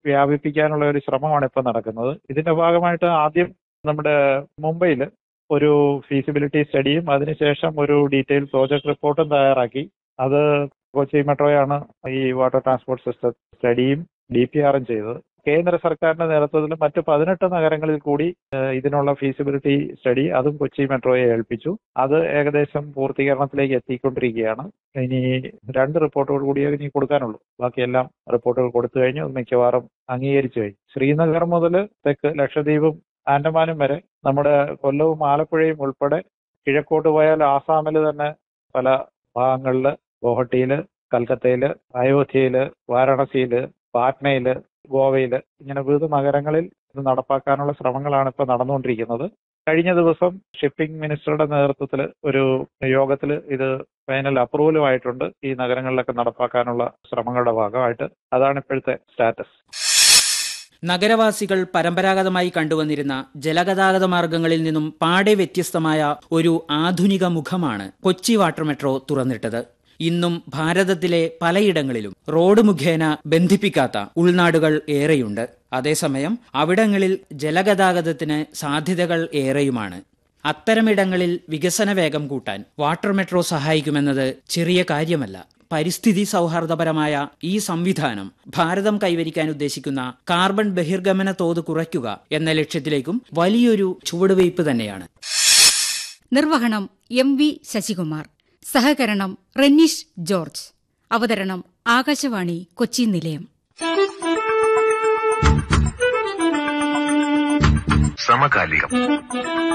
വ്യാപിപ്പിക്കാനുള്ള ഒരു ശ്രമമാണ് ഇപ്പൊ നടക്കുന്നത് ഇതിന്റെ ഭാഗമായിട്ട് ആദ്യം നമ്മുടെ മുംബൈയിൽ ഒരു ഫീസിബിലിറ്റി സ്റ്റഡിയും അതിനുശേഷം ഒരു ഡീറ്റെയിൽ പ്രോജക്ട് റിപ്പോർട്ടും തയ്യാറാക്കി അത് കൊച്ചി മെട്രോയാണ് ഈ വാട്ടർ ട്രാൻസ്പോർട്ട് സിസ്റ്റം സ്റ്റഡിയും ഡി പി ആറും ചെയ്തത് കേന്ദ്ര സർക്കാരിന്റെ നേതൃത്വത്തിൽ മറ്റ് പതിനെട്ട് നഗരങ്ങളിൽ കൂടി ഏഹ്, ഇതിനുള്ള ഫീസിബിലിറ്റി സ്റ്റഡി അതും കൊച്ചി മെട്രോയെ ഏൽപ്പിച്ചു അത് ഏകദേശം പൂർത്തീകരണത്തിലേക്ക് എത്തിക്കൊണ്ടിരിക്കുകയാണ് ഇനി രണ്ട് റിപ്പോർട്ടുകൾ കൂടിയേ ഇനി കൊടുക്കാനുള്ളൂ ബാക്കിയെല്ലാം റിപ്പോർട്ടുകൾ കൊടുത്തു കഴിഞ്ഞു അത് മിക്കവാറും അംഗീകരിച്ചു കഴിഞ്ഞു ശ്രീനഗർ മുതൽ തെക്ക് ലക്ഷദ്വീപും ആൻഡമാനും വരെ നമ്മുടെ കൊല്ലവും ആലപ്പുഴയും ഉൾപ്പെടെ കിഴക്കോട്ട് പോയാൽ ആസാമിൽ തന്നെ പല ഭാഗങ്ങളിൽ ഗോഹട്ടിയില് കൽക്കത്തയില് അയോധ്യയില് വാരാണസിയില് പാറ്റ്നയില് ഗോവയില് ഇങ്ങനെ വിവിധ നഗരങ്ങളിൽ ഇത് നടപ്പാക്കാനുള്ള ശ്രമങ്ങളാണ് ഇപ്പോൾ നടന്നുകൊണ്ടിരിക്കുന്നത് കഴിഞ്ഞ ദിവസം ഷിപ്പിംഗ് മിനിസ്റ്ററുടെ നേതൃത്വത്തിൽ ഒരു യോഗത്തിൽ ഇത് ഫൈനൽ അപ്രൂവലുമായിട്ടുണ്ട് ഈ നഗരങ്ങളിലൊക്കെ നടപ്പാക്കാനുള്ള ശ്രമങ്ങളുടെ ഭാഗമായിട്ട് അതാണ് ഇപ്പോഴത്തെ സ്റ്റാറ്റസ് നഗരവാസികൾ പരമ്പരാഗതമായി കണ്ടുവന്നിരുന്ന ജലഗതാഗത മാർഗങ്ങളിൽ നിന്നും പാടെ വ്യത്യസ്തമായ ഒരു ആധുനിക മുഖമാണ് കൊച്ചി വാട്ടർ മെട്രോ തുറന്നിട്ടത് ഇന്നും ഭാരതത്തിലെ പലയിടങ്ങളിലും റോഡ് മുഖേന ബന്ധിപ്പിക്കാത്ത ഉൾനാടുകൾ ഏറെയുണ്ട് അതേസമയം അവിടങ്ങളിൽ ജലഗതാഗതത്തിന് സാധ്യതകൾ ഏറെയുമാണ് അത്തരമിടങ്ങളിൽ വികസന വേഗം കൂട്ടാൻ വാട്ടർ മെട്രോ സഹായിക്കുമെന്നത് ചെറിയ കാര്യമല്ല പരിസ്ഥിതി സൗഹാർദ്ദപരമായ ഈ സംവിധാനം ഭാരതം കൈവരിക്കാൻ ഉദ്ദേശിക്കുന്ന കാർബൺ ബഹിർഗമന തോത് കുറയ്ക്കുക എന്ന ലക്ഷ്യത്തിലേക്കും വലിയൊരു ചുവടുവയ്പ് തന്നെയാണ് നിർവഹണം എം വി ശശികുമാർ സഹകരണം റെന്നീഷ് ജോർജ് അവതരണം ആകാശവാണി കൊച്ചി നിലയം സമകാലികം